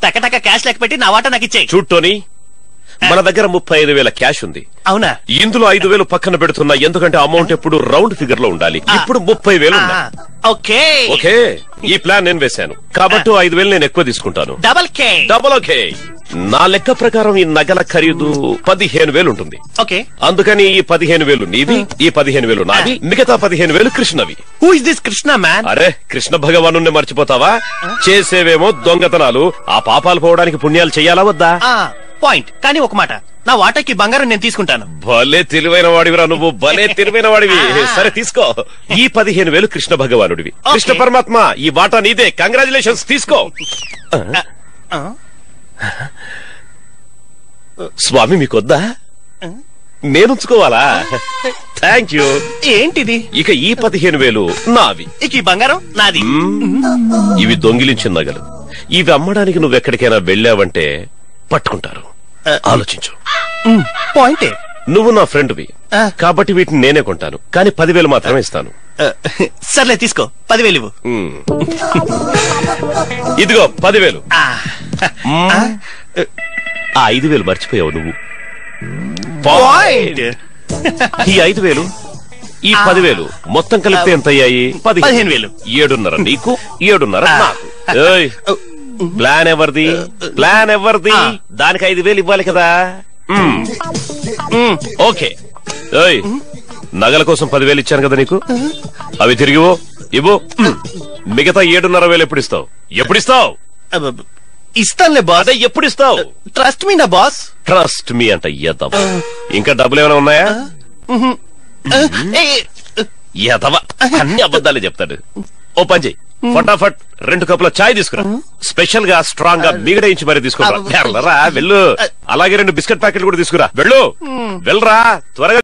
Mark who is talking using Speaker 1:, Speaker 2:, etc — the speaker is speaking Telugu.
Speaker 1: టక క్యాష్ లెక్క పెట్టి నా వాటా నాకు ఇచ్చేయి
Speaker 2: చూట్టోని మన దగ్గర ముప్పై ఐదు వేల క్యాష్ ఉంది
Speaker 1: అవునా
Speaker 2: ఇందులో ఐదు వేలు పక్కన పెడుతున్నా ఎందుకంటే అమౌంట్ ఎప్పుడు రౌండ్ ఫిగర్ లో ఉండాలి ఇప్పుడు ముప్పై వేలు
Speaker 1: ఆ,
Speaker 2: ఉన్నాయి
Speaker 1: ఓకే
Speaker 2: ఓకే ఈ ప్లాన్ నేను వేశాను కాబట్టి ఐదు వేలు నేను ఎక్కువ తీసుకుంటాను
Speaker 1: డబల్ కే
Speaker 2: డబల్ ఓకే నా లెక్క ప్రకారం ఈ నగల ఖరీదు పదిహేను వేలు ఉంటుంది
Speaker 1: ఓకే
Speaker 2: అందుకని ఈ పదిహేను వేలు నీది ఈ పదిహేను వేలు నాది మిగతా పదిహేను వేలు కృష్ణవి
Speaker 1: who is this Krishna man
Speaker 2: అరే కృష్ణ భగవాను మర్చిపోతావా చేసేవేమో దొంగతనాలు ఆ పాపాలు పోవడానికి పుణ్యాలు చెయ్యాలా వద్దా
Speaker 1: పాయింట్ కానీ ఒక మాట నా వాటాకి బంగారం నేను తీసుకుంటాను
Speaker 2: భలే తెలివైన వాడివిరా నువ్వు భలే తెలివైన వాడివి సరే తీసుకో ఈ పదిహేను వేలు కృష్ణ భగవానుడివి కృష్ణ పరమాత్మ ఈ వాటా నీదే కంగ్రాచులేషన్స్ తీసుకో
Speaker 1: ఆ,
Speaker 2: స్వామి మీకొద్దా నేనుంచుకోవాలా థ్యాంక్ యూ
Speaker 1: ఏంటిది
Speaker 2: ఇక ఈ పదిహేను వేలు నావి
Speaker 1: ఇక ఈ బంగారం నాది
Speaker 2: ఇవి దొంగిలించిన నగలు ఇవి అమ్మడానికి నువ్వెక్కడికైనా వెళ్ళావంటే పట్టుకుంటారు ఆలోచించు
Speaker 1: పాయింటే
Speaker 2: నువ్వు నా ఫ్రెండ్వి
Speaker 1: ఆ.
Speaker 2: కాబట్టి వీటిని నేనే కొంటాను కానీ పదివేలు మాత్రమే ఇస్తాను
Speaker 1: ఆ, సర్లే తీసుకో పదివేలు ఇవ్వు
Speaker 2: మ్మ్. ఇదిగో పదివేలు
Speaker 1: ఆ,
Speaker 2: ఆ ఐదు వేలు మర్చిపోయావు నువ్వు
Speaker 1: పాయింట్
Speaker 2: ఈ ఐదు వేలు ఈ పదివేలు మొత్తం కలిపితే ఎంత అయ్యాయి
Speaker 1: పదిహేను వేలు.
Speaker 2: ఏడున్నర నీకు ఏడున్నర నాకు ఏయ్, ప్లాన్ ఎవరిది ప్లాన్ ఎవరిది
Speaker 1: ఆ.
Speaker 2: దానికి ఐదు వేలు ఇవ్వాలి కదా మ్మ్.
Speaker 1: మ్మ్.
Speaker 2: ఓకే ఏయ్ నగల కోసం పదివేలు ఇచ్చాను కదా నీకు అవి తిరిగివో ఇవ్వు మిగతా ఏడున్నర వేలు ఎప్పుడు ఇస్తావు ఎప్పుడు ఇస్తావు
Speaker 1: అబ్బబ్బ. ఇస్తానులే బాస్
Speaker 2: అదే ఎప్పుడు ఇస్తావు
Speaker 1: ట్రస్ట్ మీ నా బాస్
Speaker 2: ట్రస్ట్ మీ అంట ఎదవ ఇంకా డబ్బులు ఏమైనా ఉన్నాయా ఎదవ అన్ని అబద్ధాలే చెప్తాడు ఓ పని చెయ్యి ఫటాఫట్ రెండు కప్పుల చాయ్ తీసుకురా స్పెషల్ గా స్ట్రాంగ్ గా మిగడయించి మరి తీసుకురా వెళ్ళరా వెళ్ళు అలాగే రెండు బిస్కెట్ ప్యాకెట్లు కూడా తీసుకురా వెళ్ళు వెళ్ళరా త్వరగా